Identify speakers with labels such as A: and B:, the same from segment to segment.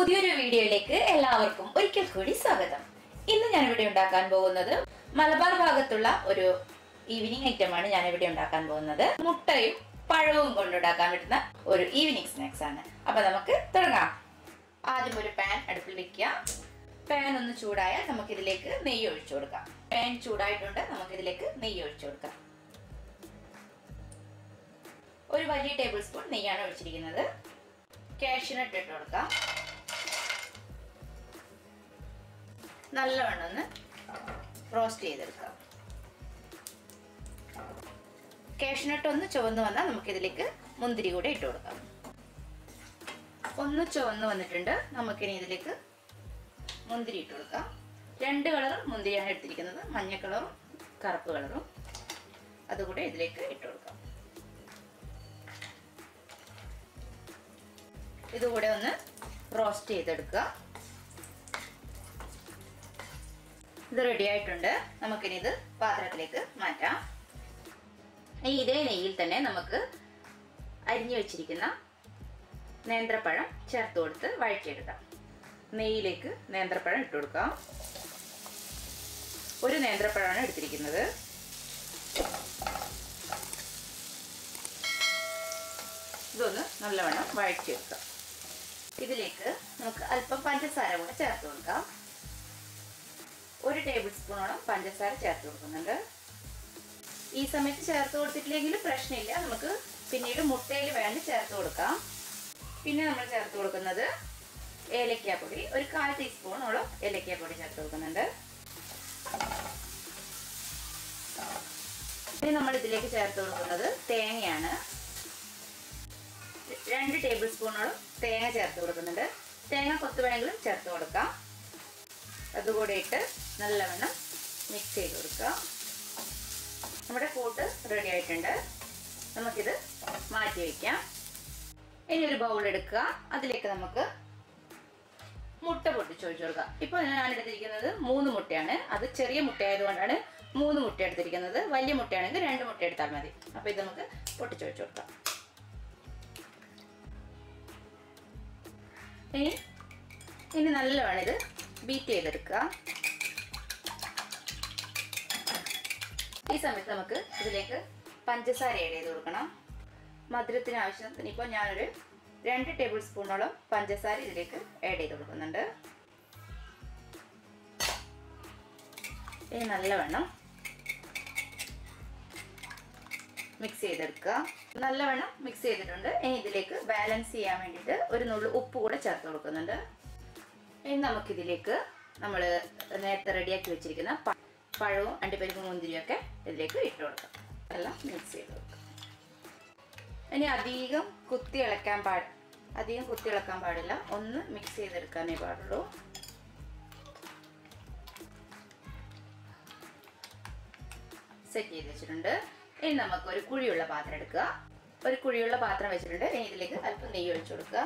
A: പുതിയൊരു വീഡിയോയിലേക്ക് എല്ലാവർക്കും ഒരിക്കൽ കൂടി സ്വാഗതം ഇന്ന് ഞാൻ ഇവിടെ ഉണ്ടാക്കാൻ പോകുന്നത് മലബാർ ഭാഗത്തുള്ള ഒരു ഈവനിങ് ഐറ്റമാണ് ഞാൻ ഇവിടെ ഉണ്ടാക്കാൻ പോകുന്നത് മുട്ടയും പഴവും കൊണ്ടുണ്ടാക്കാൻ പറ്റുന്ന ഒരു ഈവനിങ് സ്നാക്സ് ആണ് അപ്പൊ നമുക്ക് തുടങ്ങാം ആദ്യം ഒരു പാൻ അടുപ്പിൽ വെക്കുക പാൻ ഒന്ന് ചൂടായാൽ നമുക്ക് ഇതിലേക്ക് നെയ്യ് ഒഴിച്ചു കൊടുക്കാം പാൻ ചൂടായിട്ടുണ്ട് നമുക്ക് ഇതിലേക്ക് നെയ്യ് ഒഴിച്ചു കൊടുക്കാം ഒരു വലിയ ടേബിൾ സ്പൂൺ നെയ്യാണ് ഒഴിച്ചിരിക്കുന്നത് കാഷ്യൂനട്ട് ഇട്ട് കൊടുക്കാം നല്ലവണ്ണം ഒന്ന് റോസ്റ്റ് ചെയ്തെടുക്കാം കാഷ്യൂനട്ട് ഒന്ന് ചുവന്ന് വന്നാൽ നമുക്കിതിലേക്ക് മുന്തിരി കൂടെ ഇട്ട് കൊടുക്കാം ഒന്ന് ചുവന്ന് വന്നിട്ടുണ്ട് നമുക്കിനി ഇതിലേക്ക് മുന്തിരി ഇട്ട് കൊടുക്കാം രണ്ട് കളർ മുന്തിരിയാണ് എടുത്തിരിക്കുന്നത് മഞ്ഞ കളറും കറുപ്പ് കളറും അതുകൂടെ ഇതിലേക്ക് ഇട്ട് കൊടുക്കാം ഇതുകൂടെ ഒന്ന് റോസ്റ്റ് ചെയ്തെടുക്കുക ഇത് റെഡി ആയിട്ടുണ്ട് നമുക്കിനി ഇത് പാത്രത്തിലേക്ക് മാറ്റാം ഈ ഇതേ നെയ്യിൽ തന്നെ നമുക്ക് അരിഞ്ഞു വെച്ചിരിക്കുന്ന നേന്ത്രപ്പഴം ചേർത്ത് കൊടുത്ത് വഴറ്റിയെടുക്കാം നെയ്യിലേക്ക് നേന്ത്രപ്പഴം ഇട്ട് കൊടുക്കാം ഒരു നേന്ത്രപ്പഴമാണ് എടുത്തിരിക്കുന്നത് ഇതൊന്ന് നല്ലവണ്ണം വഴറ്റിയെടുക്കാം ഇതിലേക്ക് നമുക്ക് അല്പം പഞ്ചസാര കൂടെ ചേർത്ത് കൊടുക്കാം ഒരു ടേബിൾ സ്പൂണോളം പഞ്ചസാര ചേർത്ത് കൊടുക്കുന്നുണ്ട് ഈ സമയത്ത് ചേർത്ത് കൊടുത്തിട്ടില്ലെങ്കിൽ പ്രശ്നമില്ല നമുക്ക് പിന്നീട് മുട്ടയിൽ വേണ്ടി ചേർത്ത് കൊടുക്കാം പിന്നെ നമ്മൾ ചേർത്ത് കൊടുക്കുന്നത് ഏലക്കാപ്പൊടി ഒരു കാൽ ടീസ്പൂണോളം ഏലക്കാപ്പൊടി ചേർത്ത് കൊടുക്കുന്നുണ്ട് ഇനി നമ്മൾ ഇതിലേക്ക് ചേർത്ത് കൊടുക്കുന്നത് തേങ്ങയാണ് രണ്ട് ടേബിൾ സ്പൂണോളം തേങ്ങ ചേർത്ത് കൊടുക്കുന്നുണ്ട് തേങ്ങ കൊത്തു വേണമെങ്കിലും ചേർത്ത് കൊടുക്കാം അതുകൂടെ ഇട്ട് നല്ലവണ്ണം മിക്സ് ചെയ്ത് കൊടുക്കുക നമ്മുടെ കൂട്ട് റെഡി ആയിട്ടുണ്ട് നമുക്കിത് മാറ്റി വയ്ക്കാം ഇനി ഒരു ബൗൾ എടുക്കുക അതിലേക്ക് നമുക്ക് മുട്ട പൊട്ടിച്ചൊഴിച്ചു കൊടുക്കുക ഇപ്പോൾ ഞാൻ എടുത്തിരിക്കുന്നത് മൂന്ന് മുട്ടയാണ് അത് ചെറിയ മുട്ട ആയതുകൊണ്ടാണ് മൂന്ന് മുട്ട എടുത്തിരിക്കുന്നത് വലിയ മുട്ടയാണെങ്കിൽ രണ്ട് മുട്ട എടുത്താൽ മതി അപ്പോൾ ഇത് നമുക്ക് പൊട്ടിച്ചൊഴിച്ചു കൊടുക്കാം ഇനി ഇനി നല്ലവണ്ണം ഇത് ബീറ്റ് ചെയ്തെടുക്കുക ഈ സമയത്ത് നമുക്ക് ഇതിലേക്ക് പഞ്ചസാര ആഡ് ചെയ്ത് കൊടുക്കണം മധുരത്തിന് ആവശ്യത്തിന് ഇപ്പോൾ ഞാനൊരു രണ്ട് ടേബിൾ സ്പൂണോളം പഞ്ചസാര ഇതിലേക്ക് ആഡ് ചെയ്ത് കൊടുക്കുന്നുണ്ട് ഇനി നല്ലവണ്ണം മിക്സ് ചെയ്തെടുക്കുക നല്ലവണ്ണം മിക്സ് ചെയ്തിട്ടുണ്ട് ഇനി ഇതിലേക്ക് ബാലൻസ് ചെയ്യാൻ വേണ്ടിയിട്ട് ഒരു നുള്ളു ഉപ്പ് കൂടെ ചേർത്ത് കൊടുക്കുന്നുണ്ട് ഇനി നമുക്കിതിലേക്ക് നമ്മൾ നേരത്തെ റെഡിയാക്കി വെച്ചിരിക്കുന്ന പഴവും അണ്ടിപ്പരിപ്പ് മുന്തിരിയും ഒക്കെ ഇതിലേക്ക് ഇട്ട് കൊടുക്കാം എല്ലാം മിക്സ് ചെയ്ത് കൊടുക്കാം ഇനി അധികം കുത്തി ഇളക്കാൻ പാട് അധികം കുത്തി ഇളക്കാൻ പാടില്ല ഒന്ന് മിക്സ് ചെയ്തെടുക്കാനേ പാടുള്ളൂ സെറ്റ് ചെയ്ത് വെച്ചിട്ടുണ്ട് ഇനി നമുക്ക് ഒരു കുഴിയുള്ള പാത്രം എടുക്കുക ഒരു കുഴിയുള്ള പാത്രം വെച്ചിട്ടുണ്ട് ഇനി ഇതിലേക്ക് അല്പം നെയ്യ് ഒഴിച്ചു കൊടുക്കുക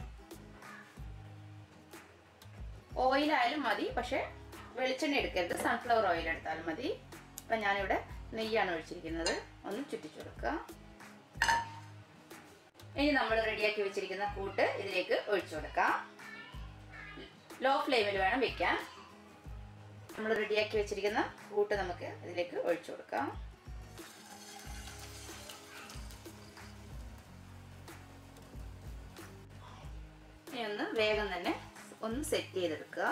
A: ഓയിലായാലും മതി പക്ഷെ വെളിച്ചെണ്ണ എടുക്കരുത് സൺഫ്ലവർ ഓയിൽ എടുത്താലും മതി അപ്പം ഞാനിവിടെ നെയ്യാണ് ഒഴിച്ചിരിക്കുന്നത് ഒന്ന് ചുറ്റിച്ചു കൊടുക്കുക ഇനി നമ്മൾ റെഡിയാക്കി വെച്ചിരിക്കുന്ന കൂട്ട് ഇതിലേക്ക് ഒഴിച്ചു കൊടുക്കാം ലോ ഫ്ലെയിമിൽ വേണം വെക്കാൻ നമ്മൾ റെഡിയാക്കി വെച്ചിരിക്കുന്ന കൂട്ട് നമുക്ക് ഇതിലേക്ക് ഒഴിച്ചു കൊടുക്കാം ഇനി ഒന്ന് വേഗം തന്നെ ഒന്ന് സെറ്റ് ചെയ്തെടുക്കുക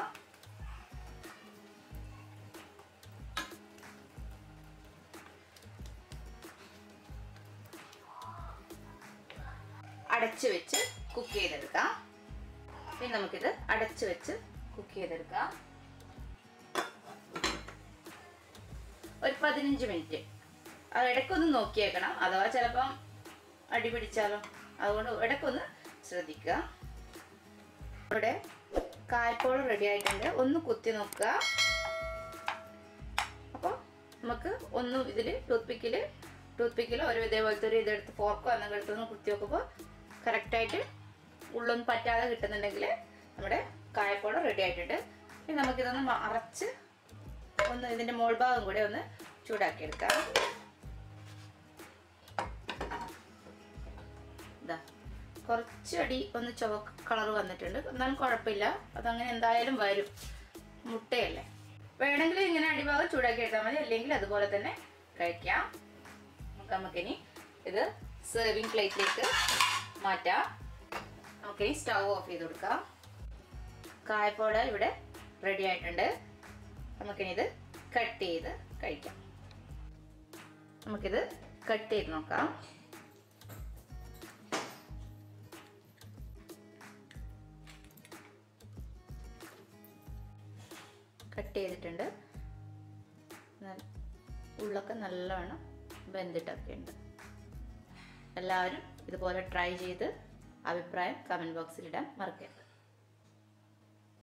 A: അടച്ചു വെച്ച് കുക്ക് ചെയ്തെടുക്കാം ഇനി നമുക്കിത് അടച്ചു വെച്ച് കുക്ക് ചെയ്തെടുക്കാം ഒരു പതിനഞ്ച് മിനിറ്റ് അത് ഇടയ്ക്കൊന്ന് നോക്കിയേക്കണം അഥവാ ചിലപ്പം അടി പിടിച്ചാലോ അതുകൊണ്ട് ഇടയ്ക്കൊന്ന് ശ്രദ്ധിക്കുക ഇവിടെ കായ്പോൾ റെഡി ആയിട്ടുണ്ട് ഒന്ന് കുത്തി നോക്കുക അപ്പോൾ നമുക്ക് ഒന്ന് ഇതിൽ ടൂത്ത് പിക്കിൽ ടൂത്ത് പിക്കിലോ ഒരു ഇതേപോലത്തെ ഒരു ഇതെടുത്ത് ഫോർക്കോ എന്നൊക്കെ എടുത്തൊന്ന് കുത്തി നോക്കുമ്പോൾ കറക്റ്റായിട്ട് ഉള്ളൊന്നും പറ്റാതെ കിട്ടുന്നുണ്ടെങ്കിൽ നമ്മുടെ കായപ്പോളം റെഡി ആയിട്ടുണ്ട് ഇനി നമുക്കിതൊന്ന് മറച്ച് ഒന്ന് ഇതിൻ്റെ മോൾ ഭാഗം കൂടെ ഒന്ന് ചൂടാക്കിയെടുക്കാം ഇതാ കുറച്ച് അടി ഒന്ന് ചുവക്ക് കളർ വന്നിട്ടുണ്ട് എന്നാലും കുഴപ്പമില്ല അതങ്ങനെ എന്തായാലും വരും മുട്ടയല്ലേ വേണമെങ്കിൽ ഇങ്ങനെ അടിഭാഗം ചൂടാക്കി എടുത്താൽ മതി അല്ലെങ്കിൽ അതുപോലെ തന്നെ കഴിക്കാം നമുക്ക് നമുക്കിനി ഇത് സെർവിങ് പ്ലേറ്റിലേക്ക് മാറ്റാം നമുക്കിനി സ്റ്റൗ ഓഫ് ചെയ്ത് കൊടുക്കാം കായപ്പോള ഇവിടെ റെഡി ആയിട്ടുണ്ട് നമുക്കിനി ഇത് കട്ട് ചെയ്ത് കഴിക്കാം നമുക്കിത് കട്ട് ചെയ്ത് നോക്കാം കട്ട് ചെയ്തിട്ടുണ്ട് ന- ഉള്ളൊക്കെ നല്ലവണ്ണം വെന്തിട്ടൊക്കെ ഉണ്ട് എല്ലാവരും ഇതുപോലെ ട്രൈ ചെയ്ത് അഭിപ്രായം കമൻറ്റ് ബോക്സിൽ ഇടാൻ മറക്കരുത്